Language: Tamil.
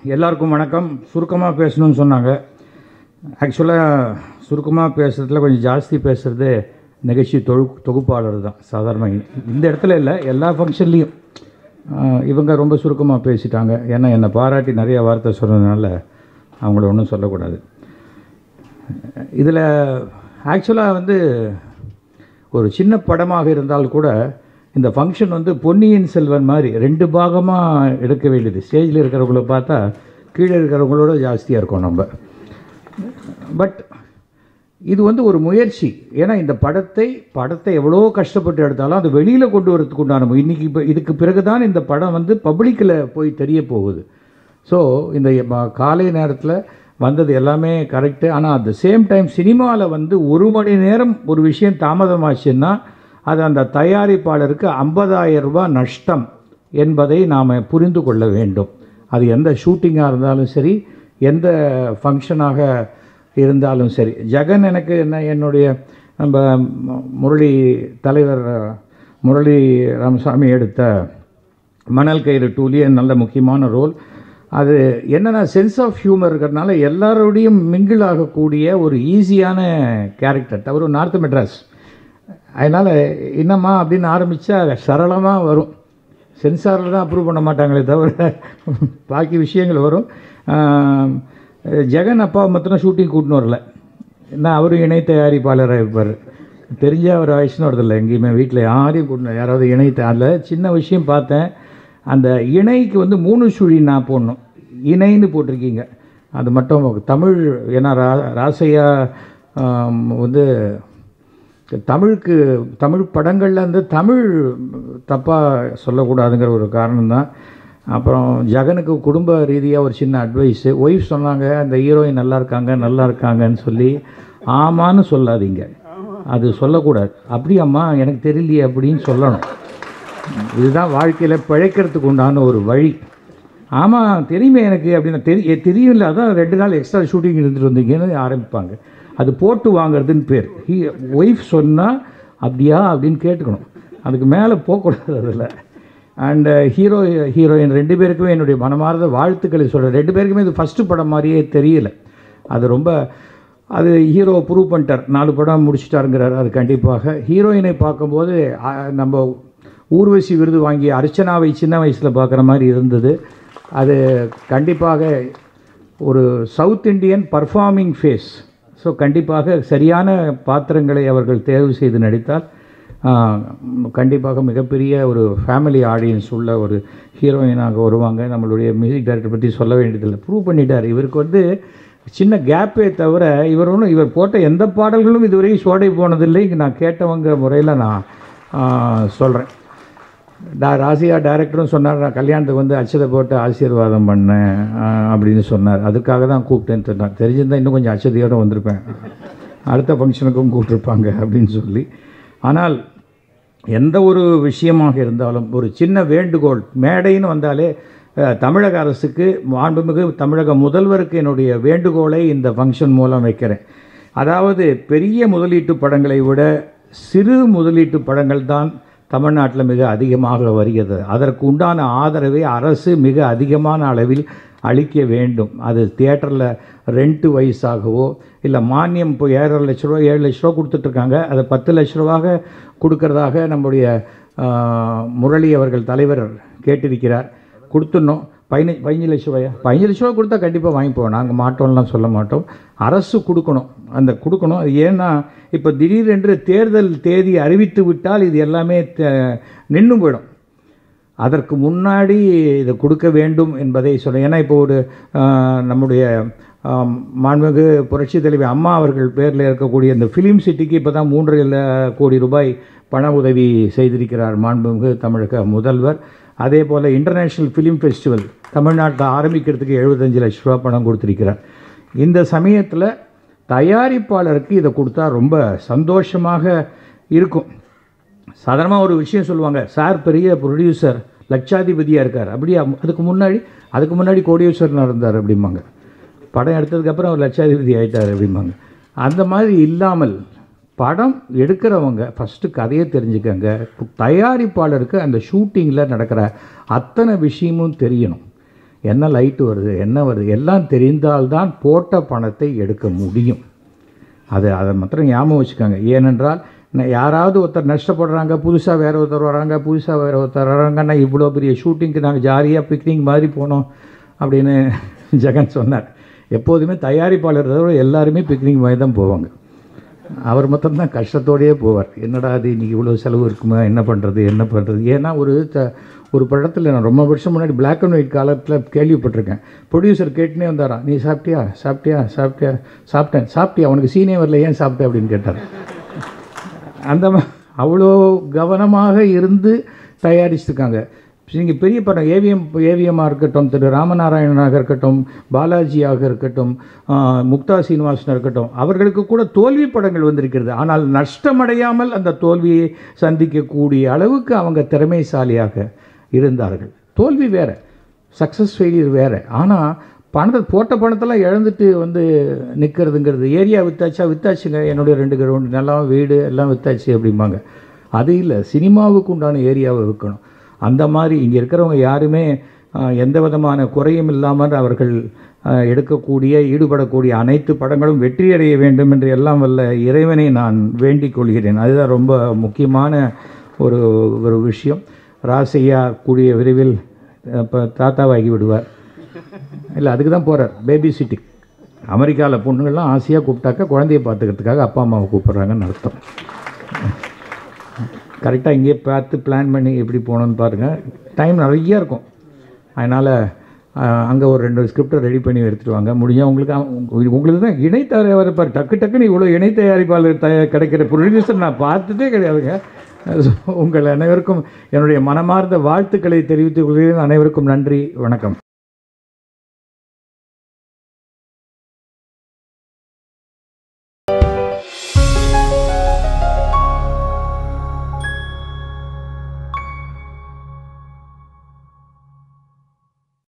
எல்லாருக்கும் வணக்கம் சுருக்கமாக பேசணும்னு சொன்னாங்க ஆக்சுவலாக சுருக்கமாக பேசுகிறதுல கொஞ்சம் ஜாஸ்தி பேசுகிறது நிகழ்ச்சி தொகு தொகுப்பாளர் தான் சாதாரணமாக இந்த இடத்துல இல்லை எல்லா ஃபங்க்ஷன்லேயும் இவங்க ரொம்ப சுருக்கமாக பேசிட்டாங்க ஏன்னா என்னை பாராட்டி நிறைய வார்த்தை சொன்னதுனால அவங்கள ஒன்றும் சொல்லக்கூடாது இதில் ஆக்சுவலாக வந்து ஒரு சின்ன படமாக இருந்தால் கூட இந்த ஃபங்க்ஷன் வந்து பொன்னியின் செல்வன் மாதிரி ரெண்டு பாகமாக எடுக்க வேண்டியது ஸ்டேஜில் இருக்கிறவங்கள பார்த்தா கீழே இருக்கிறவங்களோட ஜாஸ்தியாக இருக்கும் நம்ம பட் இது வந்து ஒரு முயற்சி ஏன்னா இந்த படத்தை படத்தை எவ்வளோ கஷ்டப்பட்டு எடுத்தாலும் அது வெளியில் கொண்டு வரதுக்கு உண்டான மு- இன்னைக்கு இப்போ இதுக்கு பிறகு தான் இந்த படம் வந்து பப்ளிக்கில் போய் தெரிய போகுது ஸோ இந்த ம- காலை நேரத்தில் வந்தது எல்லாமே கரெக்டு ஆனால் அட் த சேம் டைம் சினிமாவில் வந்து ஒரு மணி நேரம் ஒரு விஷயம் தாமதமாச்சுன்னா அது அந்த தயாரிப்பாளருக்கு 50000 ரூபாய் நஷ்டம் என்பதை நாம் புரிந்து கொள்ள வேண்டும் அது எந்த ஷூட்டிங்காக இருந்தாலும் சரி எந்த ஃபங்க்ஷனாக இருந்தாலும் சரி ஜெகன் எனக்கு என்ன என்னுடைய நம்ம மு- முரளி தலைவர் முரளி ராமசாமி எடுத்த மணல் கயிறு டூலியே நல்ல முக்கியமான ரோல் அது என்னென்னா சென்ஸ் ஆஃப் ஹியூமர் இருக்கிறதுனால எல்லாரோடையும் மிங்கிள் ஆகக்கூடிய ஒரு ஈஸியான கேரக்டர் அவர் நார்த் மெட்ராஸ் அதனால் என்னம்மா அப்படின்னு ஆரம்பித்தா சரளமாக வரும் சென்சாரில் தான் அப்ரூவ் பண்ண மாட்டாங்களே தவிர பாக்கி விஷயங்கள் வரும் ஆம், ஜெகன் அப்பா மாத்திரம் ஷூட்டிங் கூட்டின்னு வரல நான் அவரும் இணை தயாரிப்பாளராக இருப்பார் தெரிஞ்ச அவர் வயசுன்னு வரதில்லை எங்கேயுமே வீட்டில் யாரையும் கூட்டணும் யாராவது இணை த- அதில் சின்ன விஷயம் பார்த்தேன் அந்த இணைக்கு வந்து மூணு சுழி நான் போடணும் இணைன்னு போட்டிருக்கீங்க அது மட்டும் தமிழ் ஏன்னா ரா ராசையா ஆம், வந்து தமிழுக்கு தமிழ் படங்களில் வந்து தமிழ் தப்பாக சொல்லக்கூடாதுங்கிற ஒரு காரணம் தான் அப்புறம் ஜெகனுக்கு குடும்ப ரீதியாக ஒரு சின்ன அட்வைஸு ஒய்ஃப் சொன்னாங்க அந்த ஹீரோயின் நல்லா இருக்காங்க நல்லா இருக்காங்கன்னு சொல்லி ஆமான்னு சொல்லாதீங்க அது சொல்லக்கூடாது அப்படியாம்மா எனக்கு தெரியலையே அப்படின்னு சொல்லணும் இதுதான் வாழ்க்கையில் பிழைக்கிறதுக்கு உண்டான ஒரு வழி ஆமாம் தெரியுமே எனக்கு அப்படின்னு தெரிய தெரியும்ல அதான் ரெண்டு நாள் எக்ஸ்ட்ரா ஷூட்டிங் இருந்துட்டு வந்தீங்கன்னு ஆரம்பிப்பாங்க அது போட்டு வாங்குறதுன்னு பேர் ஹீ ஒய்ஃப் சொன்னால் அப்படியா அப்படின்னு கேட்டுக்கணும் அதுக்கு மேலே போகக்கூடாது அதில் அண்டு ஹீரோ ஹீரோயின் ரெண்டு பேருக்குமே என்னுடைய மனமார்ந்த வாழ்த்துக்களை சொல்கிறேன் ரெண்டு பேருக்குமே இது ஃபஸ்ட்டு படம் மாதிரியே தெரியல அது ரொம்ப அது ஹீரோ ப்ரூவ் பண்ணிட்டார் நாலு படம் முடிச்சிட்டாருங்கிறார் அது கண்டிப்பாக ஹீரோயினை பார்க்கும்போது அ, நம்ம ஊர்வசி விருது வாங்கிய அர்ச்சனாவை சின்ன வயசில் பார்க்குற மாதிரி இருந்தது அது கண்டிப்பாக ஒரு south Indian performing face so கண்டிப்பாக சரியான பாத்திரங்களை அவர்கள் தேர்வு செய்து நடித்தால் ஆ, கண்டிப்பாக மிகப்பெரிய ஒரு ஃபேமிலி ஆடியன்ஸ் உள்ள ஒரு ஹீரோயினாக வருவாங்க நம்மளுடைய மியூசிக் டைரக்டர் பற்றி சொல்ல வேண்டியதில்லை ப்ரூவ் பண்ணிட்டார் இவருக்கு வந்து சின்ன கேப்பே தவிர இவர் ஒன்றும் இவர் போட்ட எந்த பாடல்களும் இதுவரையும் சோடை போனதில்லை இங்கே நான் கேட்டவங்க முறையில் நான் சொல்கிறேன் டா ராசியா டைரக்டரும் சொன்னார் நான் கல்யாணத்துக்கு வந்து அச்சதை போட்டு ஆசீர்வாதம் பண்ணேன் ஆஹ், அப்படின்னு சொன்னார் அதுக்காக தான் கூப்பிட்டேன்னு சொன்னார் தெரிஞ்சிருந்தா இன்னும் கொஞ்சம் அச்சதையோடு வந்திருப்பேன் அடுத்த ஃபங்க்ஷனுக்கும் கூப்பிட்ருப்பாங்க அப்படின்னு சொல்லி ஆனால் எந்த ஒரு விஷயமாக இருந்தாலும் ஒரு சின்ன வேண்டுகோள் மேடைன்னு வந்தாலே அஹ், தமிழக அரசுக்கு மாண்புமிகு தமிழக முதல்வருக்கு என்னுடைய வேண்டுகோளை இந்த ஃபங்க்ஷன் மூலம் வைக்கிறேன் அதாவது பெரிய முதலீட்டு படங்களை விட சிறு முதலீட்டு படங்கள் தான் தமிழ்நாட்டில் மிக அதிகமாக வருகிறது அதற்கு உண்டான ஆதரவை அரசு மிக அதிகமான அளவில் அளிக்க வேண்டும் அது தியேட்டரில் ரெண்ட்டு வைஸாகவோ இல்லை மானியம் இப்போ ஏழரை லட்ச ரூபா ஏழு லட்ச ரூபா கொடுத்துட்ருக்காங்க அதை பத்து லட்ச ரூபாக கொடுக்கறதாக நம்முடைய ஆ, முரளி அவர்கள் தலைவர் கேட்டிருக்கிறார் கொடுத்துடணும் பதினஞ்சு பதினஞ்சு லட்ச ரூபாயா பதினஞ்சு லட்ச ரூபா கொடுத்தா கண்டிப்பாக வாங்கிப்போம் நாங்கள் மாட்டோம்லாம் சொல்ல மாட்டோம் அரசு கொடுக்கணும் அந்த கொடுக்கணும் அது ஏன்னா இப்போ திடீரென்று தேர்தல் தேதி அறிவித்து விட்டால் இது எல்லாமே நின்று போயிடும் அதற்கு முன்னாடி இதை கொடுக்க வேண்டும் என்பதை சொல்ல ஏன்னா இப்போ ஒரு ஆஹ், நம்முடைய ஆம், மாண்புமிகு புரட்சி தலைவி அம்மா அவர்கள் பேரில் இருக்கக்கூடிய இந்த ஃபிலிம் சிட்டிக்கு இப்போ தான் மூன்றரை ல- கோடி ரூபாய் பண உதவி செய்திருக்கிறார் மாண்புமிகு தமிழக முதல்வர் அதே போல் இன்டர்நேஷ்னல் ஃபிலிம் ஃபெஸ்டிவல் தமிழ்நாட்டில் ஆரம்பிக்கிறதுக்கு எழுபத்தஞ்சு லட்ச ரூபா பணம் கொடுத்துருக்கிறார் இந்த சமயத்தில் தயாரிப்பாளருக்கு இதை கொடுத்தா ரொம்ப சந்தோஷமாக இருக்கும் சாதாரணமாக ஒரு விஷயம் சொல்லுவாங்க சார் பெரிய ப்ரொடியூசர் லட்சாதிபதியாக இருக்கார் அப்படியா அதுக்கு முன்னாடி அதுக்கு முன்னாடி கோடீஸ்வரனாக இருந்தார் அப்படிம்பாங்க படம் எடுத்ததுக்கப்புறம் அவர் லட்சாதிபதி ஆயிட்டார் அப்படிம்பாங்க அந்த மாதிரி இல்லாமல் படம் எடுக்கிறவங்க ஃபஸ்ட்டு கதையை தெரிஞ்சுக்கங்க தயாரிப்பாளருக்கு அந்த ஷூட்டிங்கில் நடக்கிற அத்தனை விஷயமும் தெரியணும் என்ன லைட்டு வருது என்ன வருது எல்லாம் தெரிந்தால்தான் போட்ட பணத்தை எடுக்க முடியும் அது அதை மாத்திரம் ஞாபகம் வச்சுக்கோங்க ஏனென்றால் ந- யாராவது ஒருத்தர் நஷ்டப்படுறாங்க புதுசாக வேறு ஒருத்தர் வராங்க புதுசாக வேறு ஒருத்தர் வராங்கன்னா இவ்வளோ பெரிய ஷூட்டிங்க்கு நாங்கள் ஜாலியாக பிக்னிக் மாதிரி போனோம் அப்படின்னு ஜெகன் சொன்னார் எப்போதுமே தயாரிப்பாளர் தவிர எல்லாருமே பிக்னிக் மாதிரி தான் போவாங்க அவர் மட்டும்தான் கஷ்டத்தோடயே போவார் என்னடா அது இன்னைக்கு இவ்வளோ செலவு இருக்குமா என்ன பண்ணுறது என்ன பண்ணுறது ஏன்னா ஒரு த ஒரு படத்தில் நான் ரொம்ப வருஷம் முன்னாடி Black அண்ட் ஒயிட் காலத்தில் கேள்விப்பட்டிருக்கேன் ப்ரொடியூசர் கேட்டுனே வந்தாராம் நீ சாப்பிட்டியா சாப்பிட்டியா சாப்பிட்டியா சாப்பிட்டேன் சாப்பிட்டியா அவனுக்கு சீனே வரல ஏன் சாப்பிட்டேன் அப்படின்னு கேட்டார் அந்த மா- அவ்வளோ கவனமாக இருந்து தயாரிச்சிருக்காங்க நீங்கள் பெரிய படம் ஏவிஎம் ஏவிஎம்மாக இருக்கட்டும் திரு ராமநாராயணனாக இருக்கட்டும் பாலாஜியாக இருக்கட்டும் ஆஹ், முக்தா சீனிவாசனாக இருக்கட்டும் அவர்களுக்கு கூட தோல்வி படங்கள் வந்திருக்கிறது ஆனால் நஷ்டமடையாமல் அந்த தோல்வியை சந்திக்கக்கூடிய அளவுக்கு அவங்க திறமைசாலியாக இருந்தார்கள் தோல்வி வேற சக்ஸஸ் ஃபெயிலியர் வேறு ஆனால் பணத்தை போட்ட பணத்தெல்லாம் இழந்துட்டு வந்து நிற்கிறதுங்கிறது ஏரியா வித்தாச்சா வித்தாச்சுங்க என்னுடைய ரெண்டு கிரவுண்டு நிலம் வீடு எல்லாம் வித்தாச்சு அப்படிம்பாங்க அது இல்லை சினிமாவுக்கு உண்டான ஏரியாவை விற்கணும் அந்த மாதிரி இங்கே இருக்கிறவங்க யாருமே ஆஹ், எந்த விதமான குறையும் இல்லாமல் அவர்கள் ஆஹ், எடுக்கக்கூடிய ஈடுபடக்கூடிய அனைத்து படங்களும் வெற்றியடைய வேண்டும் என்று எல்லாம் வல்ல இறைவனை நான் வேண்டிக் கொள்கிறேன் அதுதான் ரொம்ப முக்கியமான ஒரு ஒரு விஷயம் ராசையா கூடிய விரைவில் இப்போ தாத்தாவாகி விடுவார் இல்லை அதுக்கு தான் போகிறார் பேபி சிட்டிங் அமெரிக்காவில் பொண்ணுங்கள்லாம் ஆசையாக கூப்பிட்டாக்கா குழந்தைய பார்த்துக்கிறதுக்காக அப்பா அம்மாவை கூப்பிட்றாங்கன்னு அர்த்தம் கரெக்டாக இங்கேயே பார்த்து பிளான் பண்ணி எப்படி போகணுன்னு பாருங்கள் டைம் நிறைய இருக்கும் அதனால் அங்கே ஒரு ரெண்டு ஸ்கிரிப்டை ரெடி பண்ணி எடுத்துட்டு வாங்க முடிஞ்சால் உங்களுக்கு அவ- உங்க- உங்களுக்கு தான் இணை தயாரிப்பார் டக்கு டக்குன்னு இவ்வளோ இணை தயாரிப்பாளர் தய கிடைக்கிற ப்ரொடியூசர் நான் பார்த்ததே கிடையாதுங்க So, உங்கள் அனைவருக்கும் என்னுடைய மனமார்ந்த வாழ்த்துக்களை தெரிவித்துக் கொள்கிறேன் அனைவருக்கும் நன்றி வணக்கம்